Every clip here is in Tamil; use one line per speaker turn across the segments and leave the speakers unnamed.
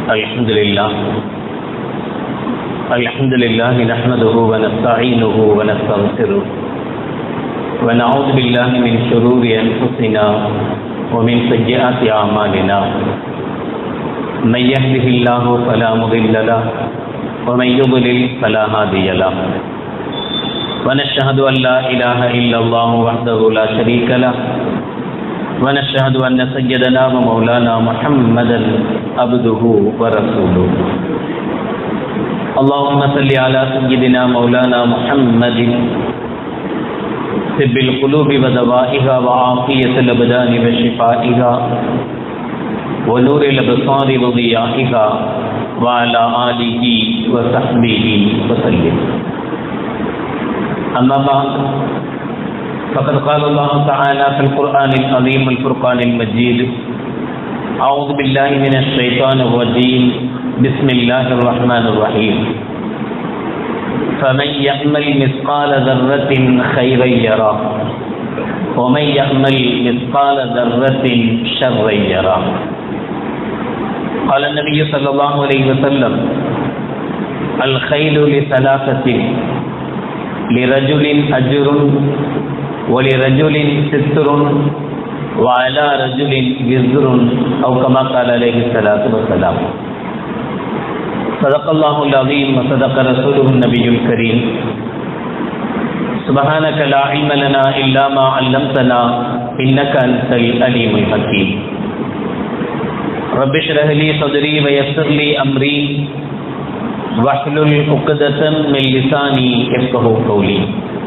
الحمد لله الحمد لله نحمده ونستعينه ونستغفره ونعوذ بالله من شرور أنفسنا ومن سيئات أعمالنا من يهده الله فلا مضل له ومن يضلل فلا هادي له ونشهد أن لا إله إلا الله وحده لا شريك له ونشهد أن سيدنا ومولانا محمدا عبده ورسوله اللهم صل على سيدنا مولانا محمد طب القلوب ودوائها وعافية الأبدان وشفائها ونور الأبصار وضيائها وعلى آله وصحبه وسلم أما بعد فقد قال الله تعالى في القرآن العظيم الفرقان المجيد أعوذ بالله من الشيطان الرجيم بسم الله الرحمن الرحيم فمن يعمل مثقال ذرة خيرا يرى ومن يعمل مثقال ذرة شرا يرى قال النبي صلى الله عليه وسلم الخيل لثلاثة لرجل أجر ولرجل ستر وعلى رجل وزر أو كما قال عليه الصلاة والسلام صدق الله العظيم وصدق رسوله النبي الكريم سبحانك لا علم لنا إلا ما علمتنا إنك أنت العليم الحكيم رب اشرح لي صدري ويسر لي أمري واحلل عقدة من لساني يفقه قولي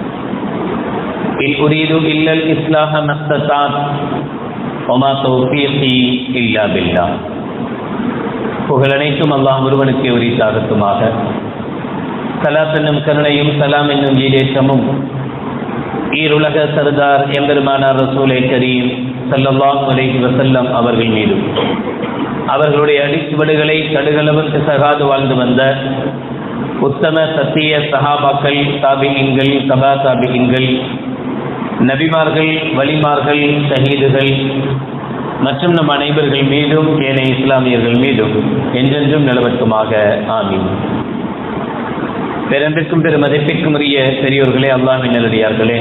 إن أريد إلا الإصلاح ما استطعت وما توفيقي إلا بالله புகழ் அனைத்தும் அல்லாஹ் ஒருவனுக்கு உரித்தாகட்டுமாக சலாத் என்னும் கருணையும் சலாம் என்னும் ஈடேற்றமும் ஈருலக சர்தார் எம்பெருமானார் ரசூலை கரீம் சல்லல்லாஹ் அலைஹி வசல்லம் அவர்கள் மீதும் அவர்களுடைய அடிச்சுவடுகளை கடுகளவுக்கு சகாது வாழ்ந்து வந்த உத்தம சத்திய சஹாபாக்கள் தாபிகங்கள் சபா தாபிகங்கள் நபிமார்கள் வலிமார்கள் ஷஹீதுகள் மற்றும் நம் அனைவர்கள் மீதும் ஏனைய இஸ்லாமியர்கள் மீதும் என்றென்றும் நிலவட்டுமாக ஆமீன் பெரும்பிற்கும் பெரும் மதிப்பிற்கும் உரிய பெரியோர்களே அல்லாமின் நல்லடியார்களே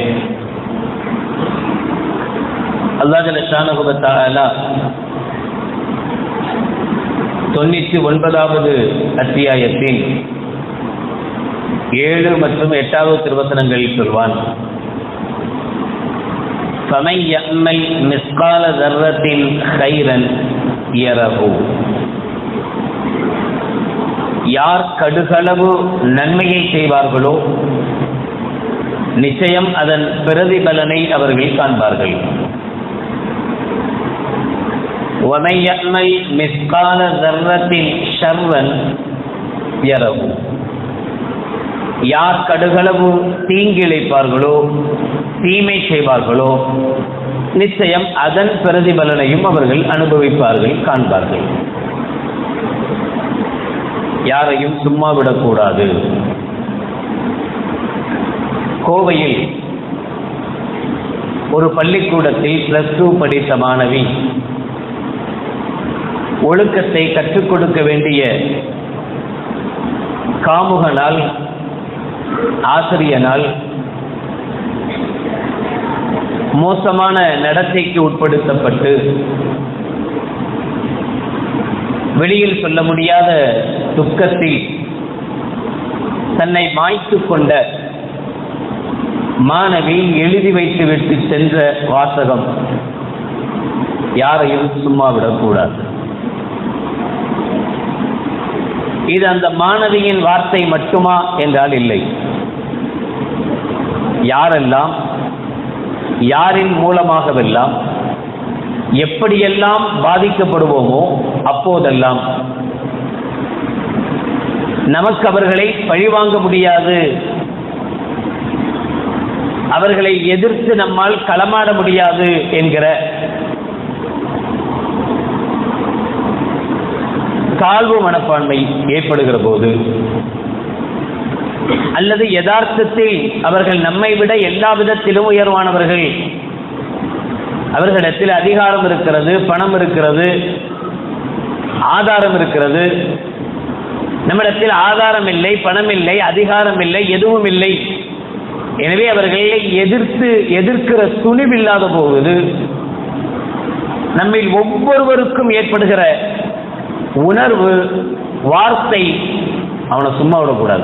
அல்லாஹல ஷானகுபத்தாலா தொண்ணூற்றி ஒன்பதாவது அத்தியாயத்தில் ஏழு மற்றும் எட்டாவது திருவசனங்களில் சொல்வான் فمن يعمل مثقال ذرة خيرا يره யார் கடுகளவு நன்மையை செய்வார்களோ நிச்சயம் அதன் பிரதிபலனை அவர்கள் காண்பார்கள் ومن يعمل مثقال ذرة شرا يره யார் கடுகளவு தீங்கிழைப்பார்களோ தீமை செய்வார்களோ நிச்சயம் அதன் பிரதிபலனையும் அவர்கள் அனுபவிப்பார்கள் காண்பார்கள் யாரையும் சும்மா விடக்கூடாது கோவையில் ஒரு பள்ளிக்கூடத்தில் பிளஸ் டூ படித்த மாணவி ஒழுக்கத்தை கற்றுக் கொடுக்க வேண்டிய காமுகனால் ஆசிரியனால் மோசமான நடத்தைக்கு உட்படுத்தப்பட்டு வெளியில் சொல்ல முடியாத துக்கத்தில் தன்னை மாய்த்து கொண்ட மாணவி எழுதி வைத்து விட்டு சென்ற வாசகம் யாரையும் சும்மா விடக்கூடாது இது அந்த மாணவியின் வார்த்தை மட்டுமா என்றால் இல்லை யாரெல்லாம் யாரின் மூலமாகவெல்லாம் எப்படியெல்லாம் பாதிக்கப்படுவோமோ அப்போதெல்லாம் நமக்கு அவர்களை பழிவாங்க முடியாது அவர்களை எதிர்த்து நம்மால் களமாட முடியாது என்கிற தாழ்வு மனப்பான்மை ஏற்படுகிற போது அல்லது யதார்த்தத்தில் அவர்கள் நம்மை விட எல்லா விதத்திலும் உயர்வானவர்கள் அவர்களிடத்தில் அதிகாரம் இருக்கிறது பணம் இருக்கிறது ஆதாரம் இருக்கிறது நம்மிடத்தில் ஆதாரம் இல்லை பணம் இல்லை அதிகாரம் இல்லை எதுவும் இல்லை எனவே அவர்களை எதிர்த்து எதிர்க்கிற துணிவில்லாத போகுது நம்மில் ஒவ்வொருவருக்கும் ஏற்படுகிற உணர்வு வார்த்தை அவனை சும்மா விடக்கூடாது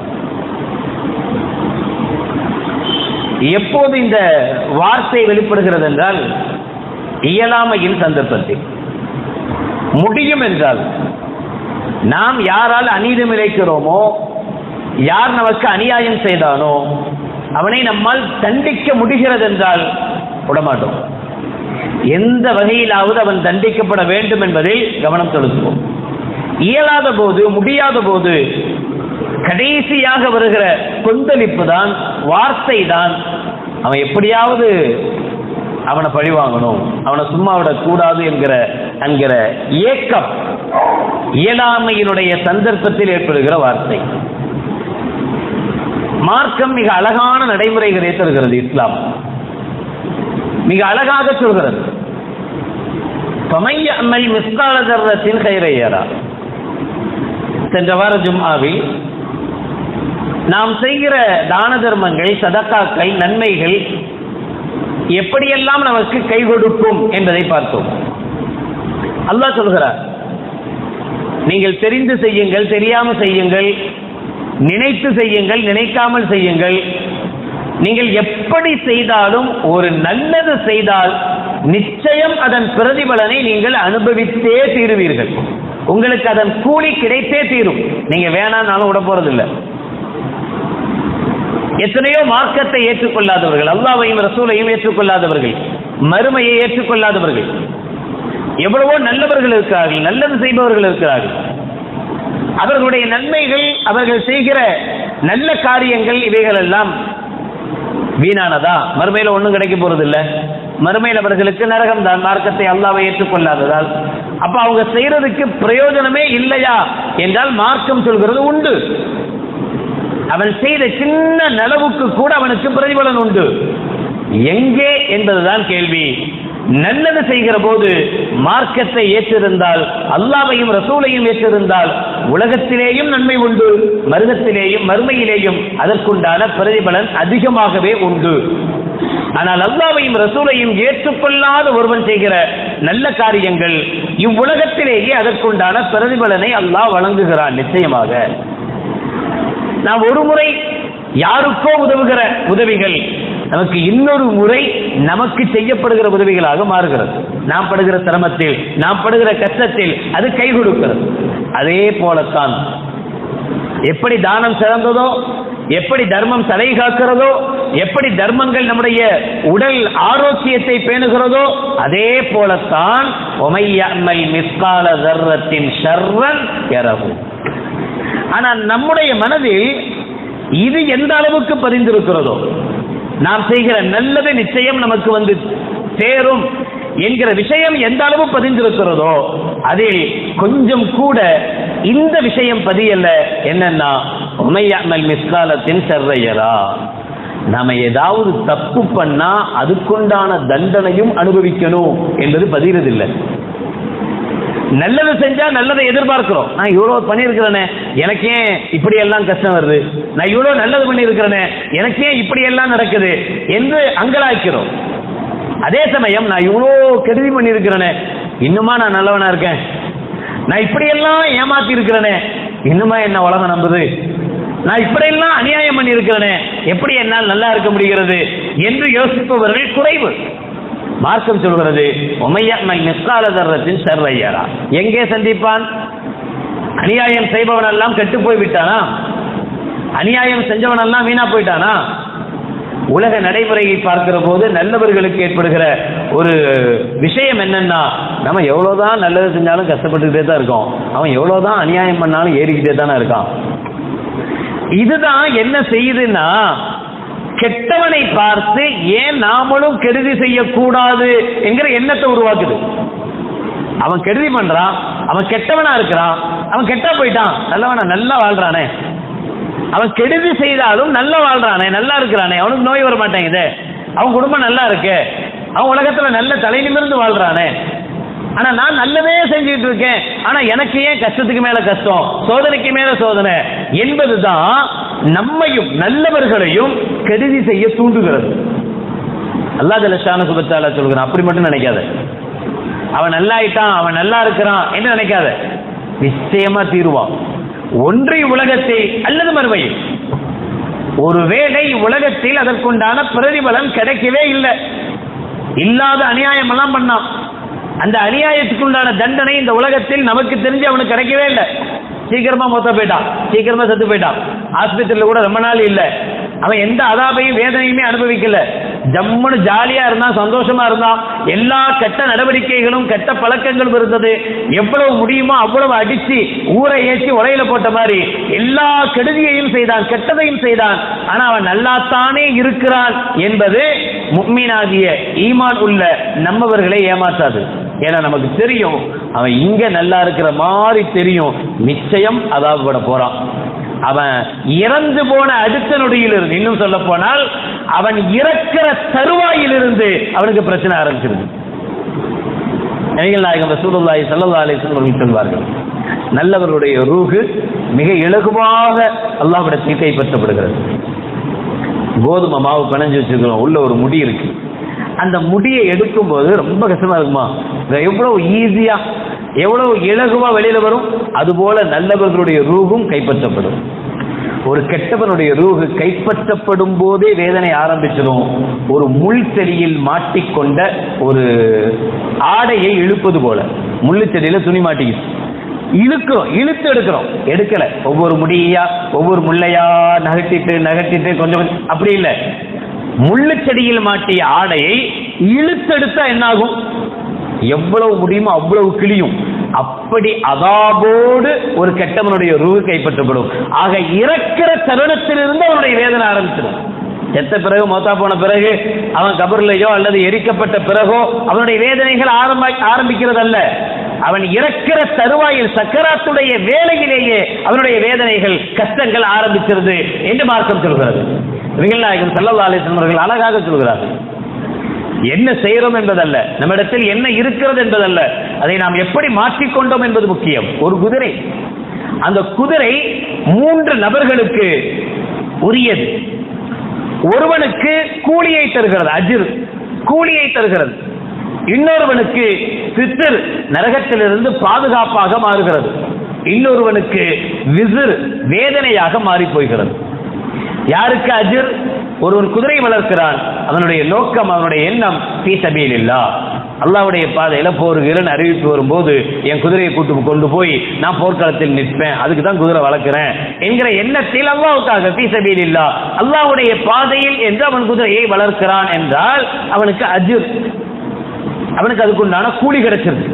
எப்போது இந்த வார்த்தை வெளிப்படுகிறது என்றால் இயலாமையின் சந்தர்ப்பத்தில் முடியும் என்றால் நாம் யாரால் அநீதம் இழைக்கிறோமோ யார் நமக்கு அநியாயம் செய்தானோ அவனை நம்மால் தண்டிக்க முடிகிறது என்றால் விடமாட்டோம் எந்த வகையிலாவது அவன் தண்டிக்கப்பட வேண்டும் என்பதில் கவனம் செலுத்துவோம் இயலாத போது முடியாத போது கடைசியாக வருகிற கொந்தளிப்பு தான் வார்த்தை தான் அவன் எப்படியாவது அவனை பழி வாங்கணும் அவனை சும்மா விடக்கூடாது என்கிற என்கிற ஏக்கம் இயலாமையினுடைய சந்தர்ப்பத்தில் ஏற்படுகிற வார்த்தை மார்க்கம் மிக அழகான நடைமுறைகளை தருகிறது இஸ்லாம் மிக அழகாக சொல்கிறது பமையமல் மிஸ்கால தர்றத்தின் கைரையரா சென்ற வார ஜும்ஆவில் நாம் செய்கிற தான தர்மங்கள் சதக்காக்கள் நன்மைகள் எப்படியெல்லாம் நமக்கு கை கொடுக்கும் என்பதை பார்த்தோம் அல்லாஹ் சொல்கிறார் நீங்கள் தெரிந்து செய்யுங்கள் தெரியாமல் செய்யுங்கள் நினைத்து செய்யுங்கள் நினைக்காமல் செய்யுங்கள் நீங்கள் எப்படி செய்தாலும் ஒரு நல்லது செய்தால் நிச்சயம் அதன் பிரதிபலனை நீங்கள் அனுபவித்தே தீருவீர்கள் உங்களுக்கு அதன் கூலி கிடைத்தே தீரும் நீங்க வேணாம்னாலும் விட போறதில்லை எத்தனையோ மார்க்கத்தை ஏற்றுக்கொள்ளாதவர்கள் அல்லாவையும் ரசூலையும் ஏற்றுக்கொள்ளாதவர்கள் மறுமையை ஏற்றுக்கொள்ளாதவர்கள் எவ்வளவோ நல்லவர்கள் இருக்கிறார்கள் நல்லது செய்பவர்கள் இருக்கிறார்கள் அவர்களுடைய நன்மைகள் அவர்கள் செய்கிற நல்ல காரியங்கள் இவைகள் எல்லாம் வீணானதா மறுமையில ஒண்ணும் கிடைக்க போறது இல்ல மறுமையில் அவர்களுக்கு நரகம் தான் மார்க்கத்தை அல்லாவை ஏற்றுக்கொள்ளாததால் அப்ப அவங்க செய்யறதுக்கு பிரயோஜனமே இல்லையா என்றால் மார்க்கம் சொல்கிறது உண்டு அவன் செய்த சின்ன நலவுக்கு கூட அவனுக்கு பிரதிபலன் உண்டு எங்கே என்பதுதான் கேள்வி நல்லது செய்கிற போது மார்க்கத்தை ஏற்றிருந்தால் அல்லாவையும் ரசூலையும் ஏற்றிருந்தால் உலகத்திலேயும் நன்மை உண்டு மருகத்திலேயும் மறுமையிலேயும் அதற்குண்டான பிரதிபலன் அதிகமாகவே உண்டு ஆனால் அல்லாவையும் ரசூலையும் ஏற்றுக்கொள்ளாத ஒருவன் செய்கிற நல்ல காரியங்கள் இவ்வுலகத்திலேயே அதற்குண்டான பிரதிபலனை அல்லாஹ் வழங்குகிறான் நிச்சயமாக நாம் ஒரு முறை யாருக்கோ உதவுகிற உதவிகள் நமக்கு இன்னொரு முறை நமக்கு செய்யப்படுகிற உதவிகளாக மாறுகிறது நாம் படுகிற சிரமத்தில் நாம் படுகிற கஷ்டத்தில் அது கை கொடுக்கிறது அதே போலத்தான் எப்படி தானம் சிறந்ததோ எப்படி தர்மம் தலை காக்கிறதோ எப்படி தர்மங்கள் நம்முடைய உடல் ஆரோக்கியத்தை பேணுகிறதோ அதே போலத்தான் ஒமையம்மல் மிஸ்கால தர்ரத்தின் ஷர்ரன் எறவும் ஆனால் நம்முடைய மனதில் இது எந்த அளவுக்கு பதிந்திருக்கிறதோ நாம் செய்கிற நல்லது நிச்சயம் நமக்கு வந்து சேரும் என்கிற விஷயம் எந்த அளவு பதிந்திருக்கிறதோ அதில் கொஞ்சம் கூட இந்த விஷயம் பதியல்ல என்னன்னா உமையாமல் மிஸ்காலத்தின் செர்ரையரா நாம ஏதாவது தப்பு பண்ணா அதுக்குண்டான தண்டனையும் அனுபவிக்கணும் என்பது பதிகிறதில்லை நல்லது செஞ்சா நல்லதை எதிர்பார்க்கிறோம் நான் இவ்வளவு பண்ணியிருக்கிறேனே எனக்கு ஏன் இப்படி எல்லாம் கஷ்டம் வருது நான் இவ்வளவு நல்லது பண்ணியிருக்கிறேனே எனக்கு ஏன் இப்படி எல்லாம் நடக்குது என்று அங்கலாய்க்கிறோம் அதே சமயம் நான் இவ்வளோ கெடுதி பண்ணியிருக்கிறேனே இன்னுமா நான் நல்லவனா இருக்கேன் நான் இப்படியெல்லாம் ஏமாத்தி இருக்கிறேனே இன்னுமா என்ன உலகம் நம்புது நான் இப்படியெல்லாம் அநியாயம் பண்ணியிருக்கிறேனே எப்படி என்னால் நல்லா இருக்க முடிகிறது என்று யோசிப்பவர்கள் குறைவு மார்க்கம் சொல்கிறது உமையம்மல் நிஸ்கால தர்றத்தின் சர்வையரா எங்கே சந்திப்பான் அநியாயம் செய்பவன் எல்லாம் கெட்டு போய் விட்டானா அநியாயம் செஞ்சவன் எல்லாம் வீணா போயிட்டானா உலக நடைமுறையை பார்க்கிற போது நல்லவர்களுக்கு ஏற்படுகிற ஒரு விஷயம் என்னன்னா நம்ம எவ்வளவுதான் நல்லது செஞ்சாலும் கஷ்டப்பட்டுக்கிட்டே தான் இருக்கோம் அவன் எவ்வளவுதான் அநியாயம் பண்ணாலும் ஏறிக்கிட்டே தானே இருக்கான் இதுதான் என்ன செய்யுதுன்னா கெட்டவனை பார்த்து ஏன் நாமளும் கெடுதி செய்யக்கூடாது என்கிற எண்ணத்தை உருவாக்குது அவன் கெடுதி பண்றான் அவன் கெட்டவனா இருக்கிறான் அவன் கெட்டா போயிட்டான் நல்லவனா நல்லா வாழ்றானே அவன் கெடுதி செய்தாலும் நல்லா வாழ்றானே நல்லா இருக்கிறானே அவனுக்கு நோய் வர மாட்டேங்குது அவன் குடும்பம் நல்லா இருக்கு அவன் உலகத்துல நல்ல தலை நிமிர்ந்து வாழ்றானே ஆனா நான் நல்லதே செஞ்சுட்டு இருக்கேன் ஆனா எனக்கு ஏன் கஷ்டத்துக்கு மேல கஷ்டம் சோதனைக்கு மேல சோதனை என்பதுதான் நம்மையும் நல்லவர்களையும் கெடுதி செய்ய தூண்டுகிறது அல்லா ஜலஷான சுபத்தால சொல்கிறான் அப்படி மட்டும் நினைக்காத அவன் நல்லாயிட்டான் அவன் நல்லா இருக்கிறான் என்று நினைக்காத நிச்சயமா தீருவான் ஒன்றை உலகத்தை அல்லது மறுமையில் ஒருவேளை உலகத்தில் அதற்குண்டான பிரதிபலன் கிடைக்கவே இல்லை இல்லாத அநியாயம் எல்லாம் பண்ணான் அந்த அநியாயத்துக்கு உண்டான தண்டனை இந்த உலகத்தில் நமக்கு தெரிஞ்சு அவனுக்கு கிடைக்கவே இல்லை சீக்கிரமா மொத்த போயிட்டான் சீக்கிரமா செத்து போயிட்டான் ஆஸ்பத்திரியில கூட ரொம்ப நாள் இல்ல அவன் எந்த அதாபையும் வேதனையுமே அனுபவிக்கல ஜம்முன்னு ஜாலியா இருந்தான் சந்தோஷமா இருந்தான் எல்லா கெட்ட நடவடிக்கைகளும் கெட்ட பழக்கங்களும் இருந்தது எவ்வளவு முடியுமோ அவ்வளவு அடிச்சு ஊரை ஏற்றி உலையில போட்ட மாதிரி எல்லா கெடுதியையும் செய்தான் கெட்டதையும் செய்தான் ஆனா அவன் நல்லாத்தானே இருக்கிறான் என்பது முக்மீனாகிய ஈமான் உள்ள நம்மவர்களை ஏமாற்றாது ஏன்னா நமக்கு தெரியும் அவன் இங்க நல்லா இருக்கிற மாதிரி தெரியும் நிச்சயம் அதாபப்பட போறான் அவன் இறந்து போன அடுத்த நொடியிலிருந்து இன்னும் சொல்ல போனால் அவன் இறக்கிற தருவாயிலிருந்து அவனுக்கு பிரச்சனை ஆரம்பிச்சிருது நபிகள் நாயகம் ரசூலுல்லாஹி ஸல்லல்லாஹு அலைஹி வஸல்லம் சொல்வார்கள் நல்லவருடைய ரூஹு மிக இலகுவாக அல்லாஹ்விடத்தில் கைப்பற்றப்படுகிறது கோதுமை மாவு பிணைஞ்சு வச்சிருக்கிறோம் உள்ள ஒரு முடி இருக்கு அந்த முடியை எடுக்கும்போது ரொம்ப கஷ்டமா இருக்குமா எவ்வளவு ஈஸியா எவ்வளவு இலகுவா வெளியில வரும் அதுபோல நல்லவர்களுடைய ரூகும் கைப்பற்றப்படும் ஒரு கெட்டவனுடைய ரூகு கைப்பற்றப்படும் போதே வேதனை ஆரம்பிச்சிடும் ஒரு முள் செடியில் மாட்டிக்கொண்ட ஒரு ஆடையை இழுப்பது போல முள்ளு செடியில துணி மாட்டிக்குது இழுக்கிறோம் இழுத்து எடுக்கிறோம் எடுக்கல ஒவ்வொரு முடியா ஒவ்வொரு முள்ளையா நகட்டிட்டு நகட்டிட்டு கொஞ்சம் கொஞ்சம் அப்படி இல்லை முள்ளு செடியில் மாட்டிய ஆடையை இழுத்தெடுத்தா என்னாகும் எவ்வளவு முடியுமோ அவ்வளவு கிளியும் அப்படி அதாபோடு ஒரு கெட்டவனுடைய ரூஹு கைப்பற்றப்படும் ஆக இறக்கிற தருணத்திலிருந்து அவனுடைய வேதனை ஆரம்பிச்சிடும் செத்த பிறகு மொத்தா போன பிறகு அவன் கபர்லையோ அல்லது எரிக்கப்பட்ட பிறகோ அவனுடைய வேதனைகள் ஆரம்ப ஆரம்பிக்கிறது அல்ல அவன் இறக்கிற தருவாயில் சக்கராத்துடைய வேலையிலேயே அவனுடைய வேதனைகள் கஷ்டங்கள் ஆரம்பிக்கிறது என்று மார்க்கம் சொல்கிறது விங்கல் நாயகம் சல்லல்லா அலிஸ்லாம் அவர்கள் அழகாக சொல்கிறார்கள் என்ன செய்கிறோம் என்பதல்ல நம்மிடத்தில் என்ன இருக்கிறது என்பதல்ல அதை நாம் எப்படி மாற்றிக்கொண்டோம் என்பது முக்கியம் ஒரு குதிரை அந்த குதிரை மூன்று நபர்களுக்கு உரியது ஒருவனுக்கு கூலியை தருகிறது அஜிர் கூலியை தருகிறது இன்னொருவனுக்கு சித்தர் நரகத்திலிருந்து பாதுகாப்பாக மாறுகிறது இன்னொருவனுக்கு விசிர் வேதனையாக மாறி போகிறது யாருக்கு அஜிர் ஒருவன் குதிரை வளர்க்கிறான் அவனுடைய நோக்கம் அவனுடைய எண்ணம் பீசபியில் இல்லா அல்லாவுடைய பாதையில போருகிறேன் அறிவிப்பு வரும்போது என் குதிரையை கூட்டு கொண்டு போய் நான் போர்க்களத்தில் நிற்பேன் அதுக்கு தான் குதிரை வளர்க்கிறேன் என்கிற எண்ணத்தில் அல்லாவுக்காக பீசபியில் இல்லா அல்லாவுடைய பாதையில் என்று அவன் குதிரையை வளர்க்கிறான் என்றால் அவனுக்கு அஜிர் அவனுக்கு அதுக்குண்டான கூலி கிடைச்சிருக்கு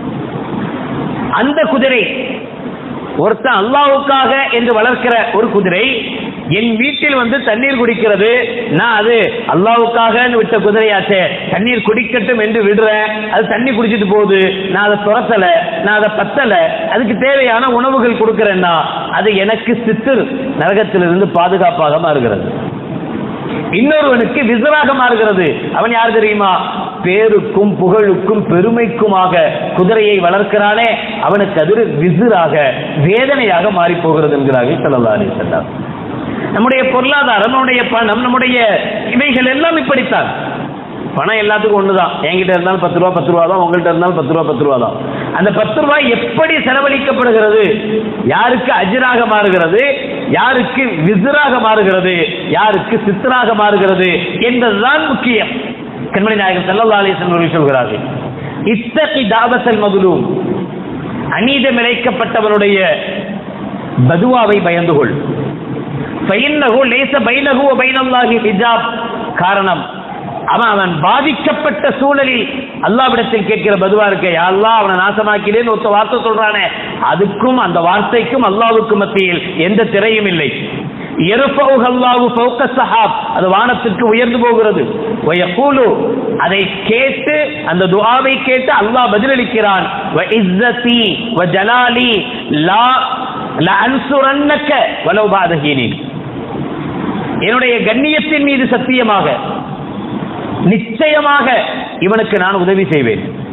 அந்த குதிரை ஒருத்தன் அல்லாவுக்காக என்று வளர்க்கிற ஒரு குதிரை என் வீட்டில் வந்து தண்ணீர் குடிக்கிறது நான் அது அல்லாவுக்காக விட்ட குதிரையாச்சே தண்ணீர் குடிக்கட்டும் என்று விடுறேன் அது தண்ணி குடிச்சிட்டு போகுது நான் அதை துரத்தல நான் அதை பத்தல அதுக்கு தேவையான உணவுகள் கொடுக்கிறேன்னா அது எனக்கு சித்தர் நரகத்திலிருந்து பாதுகாப்பாக மாறுகிறது இன்னொருவனுக்கு விசராக மாறுகிறது அவன் யார் தெரியுமா பேருக்கும் புகழுக்கும் பெருமைக்குமாக குதிரையை வளர்க்கிறானே அவனுக்கு அது விசிறாக வேதனையாக மாறி போகிறது என்கிறார்கள் சல்லா அலி செல்லம் நம்முடைய பொருளாதாரம் நம்முடைய பணம் நம்முடைய இவைகள் எல்லாம் இப்படித்தான் பணம் எல்லாத்துக்கும் ஒண்ணுதான் என்கிட்ட இருந்தாலும் பத்து ரூபா பத்து ரூபா தான் உங்கள்கிட்ட இருந்தாலும் பத்து ரூபா பத்து ரூபா தான் அந்த பத்து ரூபாய் எப்படி செலவழிக்கப்படுகிறது யாருக்கு அஜிராக மாறுகிறது யாருக்கு விசிறாக மாறுகிறது யாருக்கு சித்தராக மாறுகிறது என்பதுதான் முக்கியம் கண்மணி நாயகம் செல்லல்லா அலிசன் அவர்கள் சொல்கிறார்கள் இத்தகி தாபசல் மதுலும் அநீதம் இழைக்கப்பட்டவனுடைய பதுவாவை பயந்து கொள் ஃபைன்னஹு லேச பைனஹு வ பைனல்லாஹி ஹிஜாப் காரணம் அவன் அவன் பாதிக்கப்பட்ட சூழலில் அல்லாவிடத்தில் கேட்கிற பதுவா இருக்க அல்லாஹ் அவனை நாசமாக்கிறேன்னு ஒருத்த வார்த்தை சொல்றானே அதுக்கும் அந்த வார்த்தைக்கும் அல்லாவுக்கும் மத்தியில் எந்த திரையும் இல்லை எருஃபவுஹ் அல்லாஹு ஃபௌக ஸஹாப் அது வானத்திற்கு உயர்ந்து போகிறது வயகூலு அதை கேட்டு அந்த துஆவை கேட்டு அல்லாஹ் பதிலளிக்கிறான் வ இஸ்ஸதி வ ஜலாலி லா லஅன்சுரன்னக வலவ் பாத ஹீனின் என்னுடைய கண்ணியத்தின் மீது சத்தியமாக நிச்சயமாக இவனுக்கு நான் உதவி செய்வேன்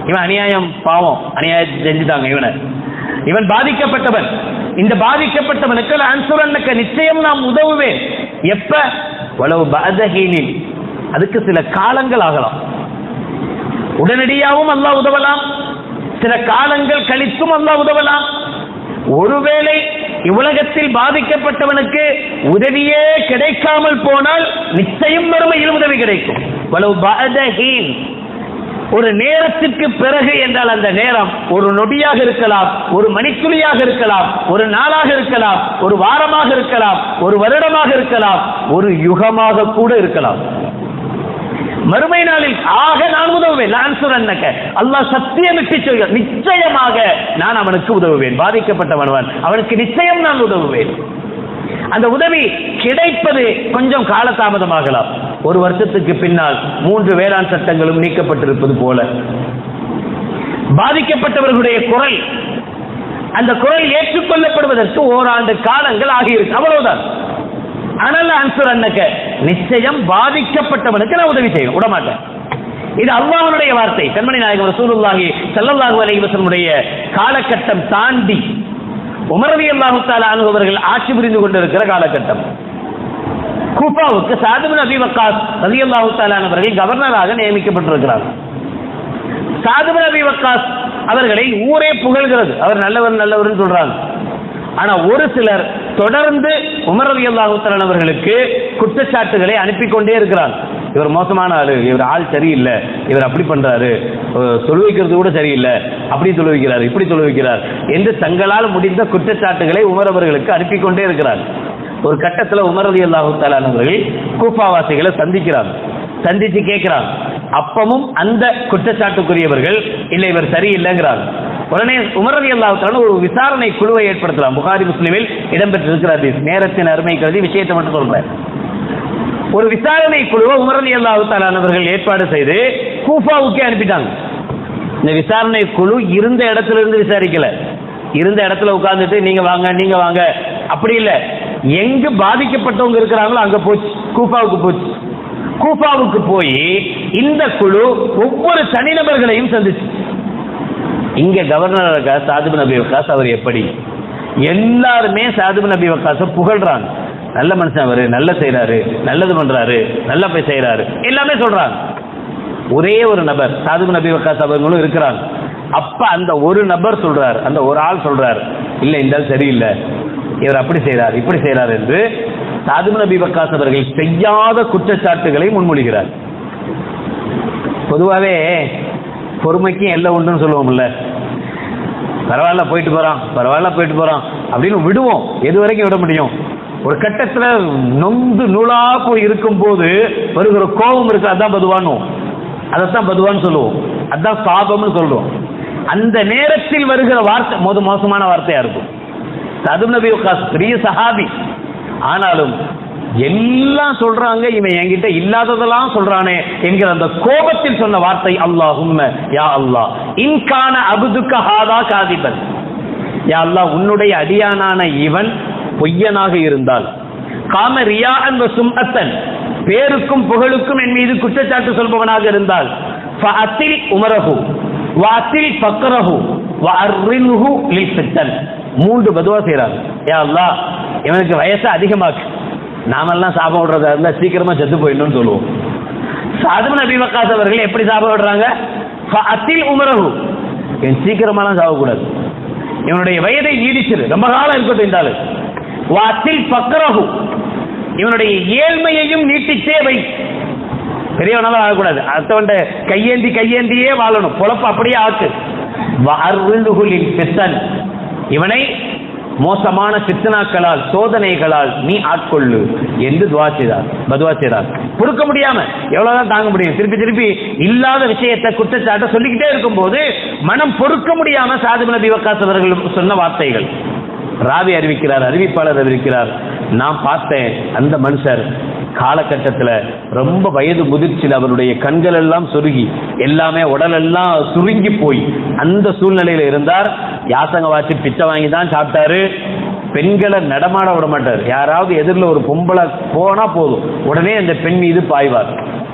இவன் அநியாயம் பாவம் அநியாயம் செஞ்சுட்டாங்க இவனை இவன் பாதிக்கப்பட்டவன் இந்த பாதிக்கப்பட்டவனுக்கு அன்சுரனுக்கு நிச்சயம் நாம் உதவுவேன் எப்ப வளவு பதஹீனில் அதுக்கு சில காலங்கள் ஆகலாம் உடனடியாகவும் அல்லாஹ் உதவலாம் சில காலங்கள் கழித்தும் அல்லாஹ் உதவலாம் ஒருவேளை இவ்வுலகத்தில் பாதிக்கப்பட்டவனுக்கு உதவியே கிடைக்காமல் போனால் நிச்சயம் மறுமையில் உதவி கிடைக்கும் வலவு பதஹீன் ஒரு நேரத்திற்கு பிறகு என்றால் அந்த நேரம் ஒரு நொடியாக இருக்கலாம் ஒரு மணித்துளியாக இருக்கலாம் ஒரு நாளாக இருக்கலாம் ஒரு வாரமாக இருக்கலாம் ஒரு வருடமாக இருக்கலாம் ஒரு யுகமாக கூட இருக்கலாம் மறுமை நாளில் ஆக நான் உதவுவேன் நான் சுரன்னக்க அல்லாஹ் சத்தியமிட்டு சொல்கிறார் நிச்சயமாக நான் அவனுக்கு உதவுவேன் பாதிக்கப்பட்டவன் அவனுக்கு நிச்சயம் நான் உதவுவேன் அந்த உதவி கிடைப்பது கொஞ்சம் காலதாமதமாகலாம் ஒரு வருஷத்துக்கு பின்னால் மூன்று வேளாண் சட்டங்களும் நீக்கப்பட்டிருப்பது போல பாதிக்கப்பட்டவர்களுடைய குரல் அந்த குரல் ஏற்றுக்கொள்ளப்படுவதற்கு ஓராண்டு காலங்கள் ஆகியிருக்கு அவ்வளவுதான் ஆனால் அன்சுர் அன்னக்க நிச்சயம் பாதிக்கப்பட்டவனுக்கு நான் உதவி செய்வேன் விடமாட்டேன் இது அல்லாஹ்வுடைய வார்த்தை கண்மணி நாயகம் ரசூலுல்லாஹி ஸல்லல்லாஹு அலைஹி வஸல்லுடைய காலகட்டம் தாண்டி உமர் ரலியல்லாஹு தஆலா அன்ஹு அவர்கள் ஆட்சி புரிந்து கொண்டிருக்கிற காலகட்டம் கூஃபாவுக்கு சாது பின் அபி வக்காஸ் ரலியல்லாஹு தஆலா அவர்கள் கவர்னராக நியமிக்கப்பட்டிருக்கிறார் சாது பின் அபி வக்காஸ் அவர்களை ஊரே புகழ்கிறது அவர் நல்லவர் நல்லவர்னு சொல்றாங்க ஆனா ஒரு சிலர் தொடர்ந்து உமர் ரவி அல்லாஹுத்தலன் அவர்களுக்கு குற்றச்சாட்டுகளை அனுப்பி கொண்டே இருக்கிறார் இவர் மோசமான ஆளு இவர் ஆள் சரியில்லை இவர் அப்படி பண்றாரு அஹ் தொழுவிக்கிறது கூட சரியில்லை அப்படி தொழுவிக்கிறார் இப்படி தொழுவிக்கிறார் என்று தங்களால் முடிந்த குற்றச்சாட்டுகளை உமர் அவர்களுக்கு அனுப்பி கொண்டே இருக்கிறார் ஒரு கட்டத்துல உமர் அலி அல்லாஹு அவர்கள் கூஃபாவாசிகளை சந்திக்கிறாங்க சந்திச்சு கேட்கிறாங்க அப்பமும் அந்த குற்றச்சாட்டுக்குரியவர்கள் இல்லை இவர் சரியில்லைங்கிறாங்க உடனே உமர் அலி அல்லாஹு ஒரு விசாரணை குழுவை ஏற்படுத்தலாம் புகாரி முஸ்லிமில் இடம்பெற்றிருக்கிறது நேரத்தின் அருமை கருதி விஷயத்தை மட்டும் சொல்றேன் ஒரு விசாரணை குழுவை உமர் அலி அல்லாஹு அவர்கள் ஏற்பாடு செய்து கூஃபாவுக்கே அனுப்பிட்டாங்க இந்த விசாரணை குழு இருந்த இடத்துல இருந்து விசாரிக்கல இருந்த இடத்துல உட்கார்ந்துட்டு நீங்க வாங்க நீங்க வாங்க அப்படி இல்ல எங்க பாதிக்கப்பட்டவங்க இருக்கிறாங்களோ அங்க போச்சு கூஃபாவுக்கு போச்சு கூஃபாவுக்கு போய் இந்த குழு ஒவ்வொரு தனிநபர்களையும் சந்திச்சு இங்க கவர்னர் இருக்கா சாதிபு நபி வக்காஸ் அவர் எப்படி எல்லாருமே சாதிபு நபி வக்காஸ புகழ்றாங்க நல்ல மனுஷன் அவரு நல்ல செய்யறாரு நல்லது பண்றாரு நல்லா போய் செய்யறாரு எல்லாமே சொல்றாங்க ஒரே ஒரு நபர் சாதுபு நபி வக்காஸ் அவர்களும் இருக்கிறாங்க அப்ப அந்த ஒரு நபர் சொல்றார் அந்த ஒரு ஆள் சொல்றார் இல்ல இந்த ஆள் சரியில்லை இவர் அப்படி செய்றார் இப்படி செய்றார் என்று சாதுபு நபி வக்காஸ் அவர்கள் செய்யாத குற்றச்சாட்டுகளை முன்மொழிகிறார் பொதுவாகவே பொறுமைக்கும் எல்லை உண்டுன்னு சொல்லுவோம்ல பரவாயில்ல போயிட்டு போறான் பரவாயில்ல போயிட்டு போறான் அப்படின்னு விடுவோம் எது வரைக்கும் விட முடியும் ஒரு கட்டத்துல நொந்து நூலா போய் இருக்கும் போது வருகிற கோபம் இருக்கு அதான் பதுவானும் அதைத்தான் பதுவான்னு சொல்லுவோம் அதான் சாபம்னு சொல்லுவோம் அந்த நேரத்தில் வருகிற வார்த்தை மோத மோசமான வார்த்தையா இருக்கும் சதும் நபி வக்காஸ் பெரிய சஹாபி ஆனாலும் எல்லாம் சொல்றாங்க இவன் என்கிட்ட இல்லாததெல்லாம் சொல்றானே என்கிற அந்த கோபத்தில் சொன்ன வார்த்தை அல்லாஹும்ம யா அல்லாஹ் இன்கான அபுதுக்க ஹாதா காதிபன் யா அல்லாஹ் உன்னுடைய அடியானான இவன் பொய்யனாக இருந்தால் காம ரியா அன்ப சும்மத்தன் பேருக்கும் புகழுக்கும் என் மீது குற்றச்சாட்டு சொல்பவனாக இருந்தால் ஃபஅத்தில் உமரஹு வஅத்தில் ஃபக்ரஹு வஅர்ரின்ஹு லில் ஃபித்தன் மூன்று பதுவா செய்றாங்க யா அல்லாஹ் இவனுக்கு வயசு அதிகமாக்கு நாமெல்லாம் சாபம் விடுறதா இருந்தா சீக்கிரமா செத்து போயிடணும்னு சொல்லுவோம் சாதும நபி வக்காஸ் அவர்கள் எப்படி சாபம் விடுறாங்க ஃபஅத்தில் உமரஹு இவன் சீக்கிரமாலாம் சாகக்கூடாது இவனுடைய வயதை நீடிச்சிரு ரொம்ப காலம் இருக்கட்டும் இந்த ஆளு வாத்தில் பக்கரகு இவனுடைய ஏழ்மையையும் நீட்டிச்சே வை பெரியவனால ஆகக்கூடாது அடுத்தவன்ட கையேந்தி கையேந்தியே வாழணும் பொழப்பு அப்படியே ஆக்கு வஅர்ருகுலில் பித்தன் இவனை மோசமான பித்தனாக்களால் சோதனைகளால் நீ ஆட்கொள்ளு என்று துவா செய்தார் பதுவா செய்தார் பொறுக்க முடியாம எவ்வளவுதான் தாங்க முடியும் திருப்பி திருப்பி இல்லாத விஷயத்தை குற்றச்சாட்டை சொல்லிக்கிட்டே இருக்கும்போது மனம் பொறுக்க முடியாம சாதிபு நபி வக்காஸ் அவர்கள் சொன்ன வார்த்தைகள் ராவி அறிவிக்கிறார் அறிவிப்பாளர் அறிவிக்கிறார் நான் பார்த்தேன் அந்த மனுஷர் காலகட்டத்தில் ரொம்ப வயது முதிர்ச்சியில் அவருடைய கண்கள் எல்லாம் சுருகி எல்லாமே உடலெல்லாம் சுருங்கி போய் அந்த சூழ்நிலையில இருந்தார் யாசங்க வாசி பிச்சை வாங்கி தான் சாப்பிட்டாரு பெண்களை நடமாட விட மாட்டார் யாராவது எதிரில் ஒரு பொம்பளை போனா போதும் உடனே அந்த பெண் மீது பாய்வார்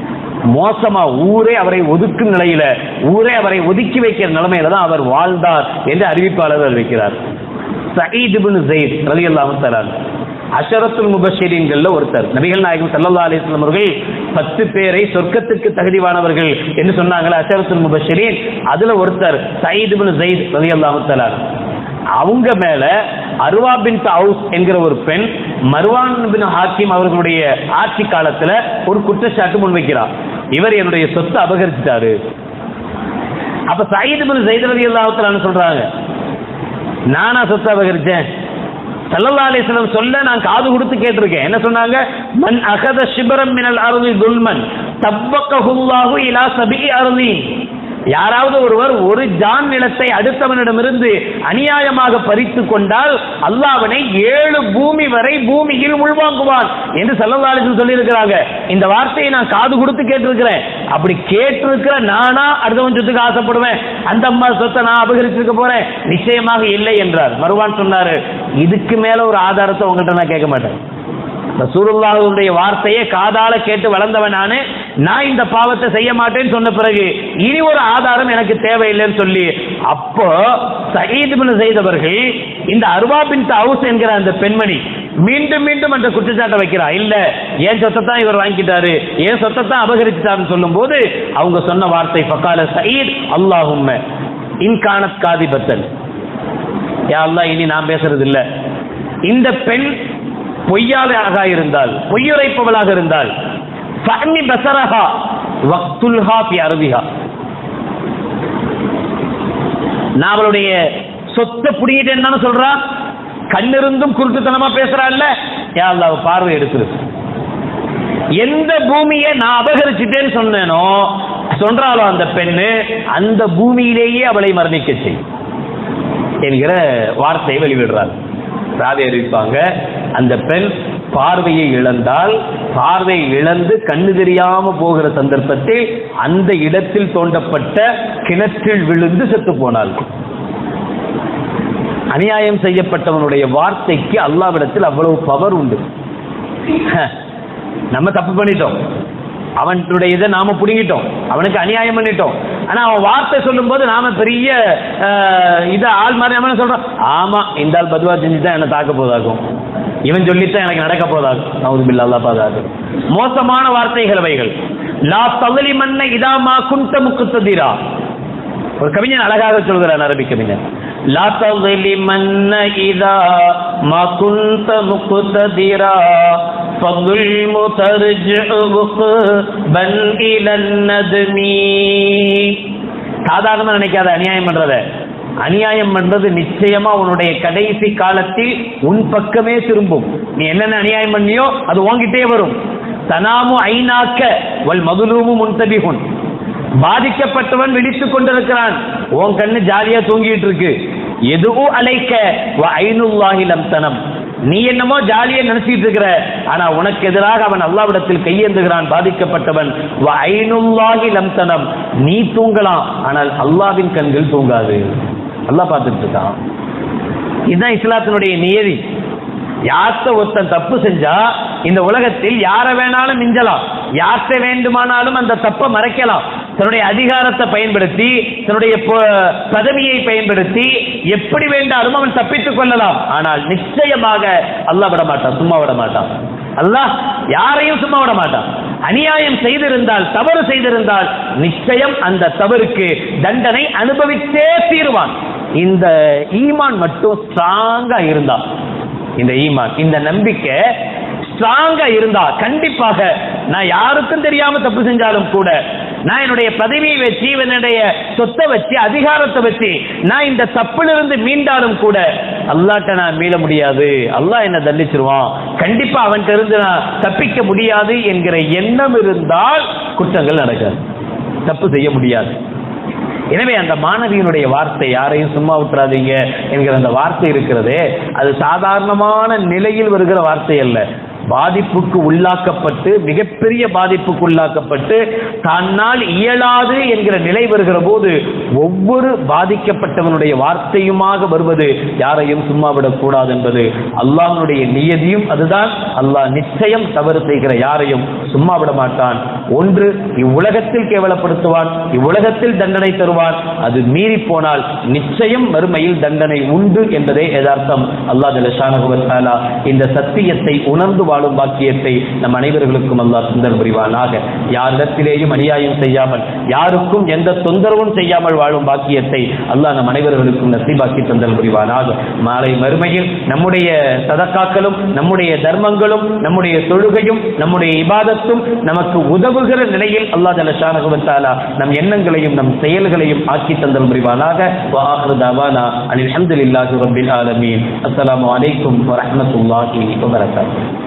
மோசமா ஊரே அவரை ஒதுக்கும் நிலையில ஊரே அவரை ஒதுக்கி வைக்கிற நிலைமையில தான் அவர் வாழ்ந்தார் என்று அறிவிப்பாளர் அறிவிக்கிறார் சயீத் இப்னு ஸெய்த் ரலியல்லாஹு தஆலா அஷரத்துல் முபஷிரீன்கள்ல ஒருத்தர் நபிகள் நாயகம் ஸல்லல்லாஹு அலைஹி வஸல்லம் அவர்கள் பத்து பேரை சொர்க்கத்துக்கு தகுதிவானவர்கள் என்று சொன்னாங்களே அஷரத்துல் முபஷிரீன் அதுல ஒருத்தர் சயீத் இப்னு ஸெய்த் ரலியல்லாஹு தஆலா அவங்க மேல அருவா பின் ஹவுஸ் என்கிற ஒரு பெண் மர்வான் பின் ஹாக்கிம் அவர்களுடைய ஆட்சி காலத்துல ஒரு குற்றச்சாட்டு முன்வைக்கிறார் இவர் என்னுடைய சொத்தை அபகரிச்சிட்டாரு அப்ப சயீத் பின் ஸெய்த் ரலியல்லாஹு தஆலா சொல்றாங்க நானா சொத்தை அபகரிச்சேன் சல்லல்லாஹு அலைஹி வஸல்லம் சொல்ல நான் காது கொடுத்து கேட்டிருக்கேன் என்ன சொன்னாங்க மன் அகத ஷிபரம் மினல் அர்தி துல்மன் தப்பக்கஹுல்லாஹு இலா சபி அர்தி யாராவது ஒருவர் ஒரு ஜான் நிலத்தை அடுத்தவனிடமிருந்து அநியாயமாக பறித்து கொண்டால் அல்லாஹ் அவனை ஏழு பூமி வரை பூமியில் உள்வாங்குவான் என்று சல்லல்லாஹு சொல்லியிருக்கிறாங்க இந்த வார்த்தையை நான் காது கொடுத்து கேட்டிருக்கிறேன் அப்படி கேட்டிருக்கிற நானா அடுத்தவன் சொத்துக்கு ஆசைப்படுவேன் அந்த அம்மா சொத்தை நான் அபகரிச்சிருக்க போறேன் நிச்சயமாக இல்லை என்றார் மறுவான் சொன்னாரு இதுக்கு மேல ஒரு ஆதாரத்தை உங்கள்கிட்ட நான் கேட்க மாட்டேன் ரசூலுல்லாஹுடைய வார்த்தையை காதால கேட்டு வளர்ந்தவன் நானு நான் இந்த பாவத்தை செய்ய மாட்டேன்னு சொன்ன பிறகு இனி ஒரு ஆதாரம் எனக்கு தேவையில்லைன்னு சொல்லி அப்போ சயீத் பின் செய்தவர்கள் இந்த அருவா பின் ஹவுஸ் என்கிற அந்த பெண்மணி மீண்டும் மீண்டும் அந்த குற்றச்சாட்டை வைக்கிறா இல்ல ஏன் சொத்தை தான் இவர் வாங்கிட்டாரு ஏன் சொத்தை தான் அபகரிச்சிட்டாருன்னு சொல்லும்போது அவங்க சொன்ன வார்த்தை ஃபக்கால சயீத் அல்லாஹும்ம இன்கானத் காதிபத்தன் யா அல்லாஹ் இனி நான் பேசுறது இல்ல இந்த பெண் பொய்யாளாக இருந்தால் பொய்யுரைப்பவளாக இருந்தால் ஃபஹ்மி பசரஹா வக்துல்ஹா ஃபி அர்திஹா நான் அவளுடைய சொத்தை புடிங்கிட்டேன்னு தானே சொல்றா கண்ணிருந்தும் குருட்டுத்தனமா பேசுறா இல்ல யா அல்லாஹ் அவ பார்வை எடுத்துரு எந்த பூமியை நான் அபகரிச்சிட்டேன்னு சொன்னேனோ சொல்றாளோ அந்த பெண்ணு அந்த பூமியிலேயே அவளை மரணிக்க செய் என்கிற வார்த்தையை வெளிவிடுறார் ராவி அறிவிப்பாங்க அந்த பெண் பார்வையை இழந்தால் பார்வை இழந்து கண்ணு தெரியாம போகிற சந்தர்ப்பத்தில் அந்த இடத்தில் தோண்டப்பட்ட கிணற்றில் விழுந்து செத்து போனாள் அநியாயம் செய்யப்பட்டவனுடைய வார்த்தைக்கு அல்லாவிடத்தில் அவ்வளவு பவர் உண்டு நம்ம தப்பு பண்ணிட்டோம் அவனுடைய இதை நாம புடுங்கிட்டோம் அவனுக்கு அநியாயம் பண்ணிட்டோம் ஆனா அவன் வார்த்தை சொல்லும்போது நாம பெரிய அஹ், இத ஆள் மாதிரி நம்ம என்ன சொல்றோம் ஆமா இந்த ஆள் பதுவா செஞ்சுதான் என்ன தாக்க போதாகும் இவன் சொல்லித்தான் எனக்கு நடக்க போதாகும் நவுது பில்லா அல்லா பாதாகும் மோசமான வார்த்தைகள் அவைகள் லா தவலி மன்ன இதாமா குந்த முக்குத்ததிரா ஒரு கவிஞன் அழகாக சொல்கிறார் அரபி கவிஞன் லா தظلمن إذا ما كنت مقتدرا فالظلم ترجع بل إلى الندم சாதாரணமா நினைக்காத அநியாயம் பண்றத அநியாயம் பண்றது நிச்சயமா உன்னுடைய கடைசி காலத்தில் உன் பக்கமே திரும்பும் நீ என்னென்ன அநியாயம் பண்ணியோ அது உன்கிட்டே வரும் தனாமு ஐநாக்க வல் மதுலூமு முன்தபிகுன் பாதிக்கப்பட்டவன் விழித்துக் கொண்டிருக்கிறான் உன் கண்ணு ஜாலியா தூங்கிட்டு இருக்கு எதுவும் அலைக்க வ ஐனுல்லாஹி லம் தனம் நீ என்னமோ ஜாலியா நினைச்சிட்டு இருக்கிற ஆனா உனக்கு எதிராக அவன் அல்லாவிடத்தில் கையேந்துகிறான் பாதிக்கப்பட்டவன் வ ஐனுல்லாஹி லம் தனம் நீ தூங்கலாம் ஆனால் அல்லாவின் கண்கள் தூங்காது அல்லாஹ் பார்த்துட்டு இருக்கான் இதுதான் இஸ்லாத்தினுடைய நியதி யார்த்த ஒருத்தன் தப்பு செஞ்சா இந்த உலகத்தில் யாரை வேணாலும் மிஞ்சலாம் யார்த்த வேண்டுமானாலும் அந்த தப்பை மறைக்கலாம் தன்னுடைய அதிகாரத்தை பயன்படுத்தி தன்னுடைய பொ- பதவியை பயன்படுத்தி எப்படி வேண்டாலும் அவன் தப்பித்துக் கொள்ளலாம் ஆனால் நிச்சயமாக அல்லாஹ் விட மாட்டான் சும்மா விட மாட்டான் அல்லாஹ் யாரையும் சும்மா விட மாட்டான் அநியாயம் செய்திருந்தால் தவறு செய்திருந்தால் நிச்சயம் அந்த தவறுக்கு தண்டனை அனுபவித்தே தீருவான் இந்த ஈமான் மட்டும் ஸ்ட்ராங்கா இருந்தா இந்த ஈமான் இந்த நம்பிக்கை ஸ்ட்ராங்கா இருந்தா கண்டிப்பாக நான் யாருக்கும் தெரியாம தப்பு செஞ்சாலும் கூட நான் என்னுடைய பதவியை வச்சு என்னுடைய சொத்தை வச்சு அதிகாரத்தை வச்சு நான் இந்த தப்பிலிருந்து மீண்டாலும் கூட அல்லாட்ட நான் மீள முடியாது அல்லாஹ் என்ன தண்டிச்சிருவான் கண்டிப்பா அவன்கிட்ட இருந்து நான் தப்பிக்க முடியாது என்கிற எண்ணம் இருந்தால் குற்றங்கள் நடக்காது தப்பு செய்ய முடியாது எனவே அந்த மாணவியினுடைய வார்த்தை யாரையும் சும்மா விட்டுறாதீங்க என்கிற அந்த வார்த்தை இருக்கிறதே அது சாதாரணமான நிலையில் வருகிற வார்த்தை அல்ல பாதிப்புக்கு உள்ளாக்கப்பட்டு மிகப்பெரிய பாதிப்புக்கு உள்ளாக்கப்பட்டு தன்னால் இயலாது என்கிற நிலை வருகிற போது ஒவ்வொரு பாதிக்கப்பட்டவனுடைய வார்த்தையுமாக வருவது யாரையும் சும்மா விடக்கூடாது என்பது அல்லாஹ்வுடைய நியதியும் அதுதான் அல்லாஹ் நிச்சயம் தவறு செய்கிற யாரையும் சும்மா விட மாட்டான் ஒன்று இவ்வுலகத்தில் கேவலப்படுத்துவான் இவ்வுலகத்தில் தண்டனை தருவான் அது மீறி போனால் நிச்சயம் மறுமையில் தண்டனை உண்டு என்பதே யதார்த்தம் அல்லாஹ் ஜலஷானகுவத்தாலா இந்த சத்தியத்தை உணர்ந்து வாழும் பாக்கியத்தை நம் அனைவர்களுக்கும் அல்லாஹ் சுந்தர் புரிவானாக யாரிடத்திலேயும் அநியாயம் செய்யாமல் யாருக்கும் எந்த தொந்தரவும் செய்யாமல் வாழும் பாக்கியத்தை அல்லாஹ் நம் அனைவர்களுக்கும் நசீபாக்கி தந்தல் புரிவானாக மாலை மறுமையில் நம்முடைய சதக்காக்களும் நம்முடைய தர்மங்களும் நம்முடைய தொழுகையும் நம்முடைய இபாதத்தும் நமக்கு உதவுகிற நிலையில் அல்லாஹ் ஜலஷானகுவத்தாலா நம் எண்ணங்களையும் நம் செயல்களையும் ஆக்கி தந்தல் புரிவானாக வாஹர் தாவானா அனில் அஹமதுல்லாஹி ரபில் ஆலமீன் அஸ்ஸலாமு அலைக்கும் வரஹ்மத்துல்லாஹி வபரகாத்துஹு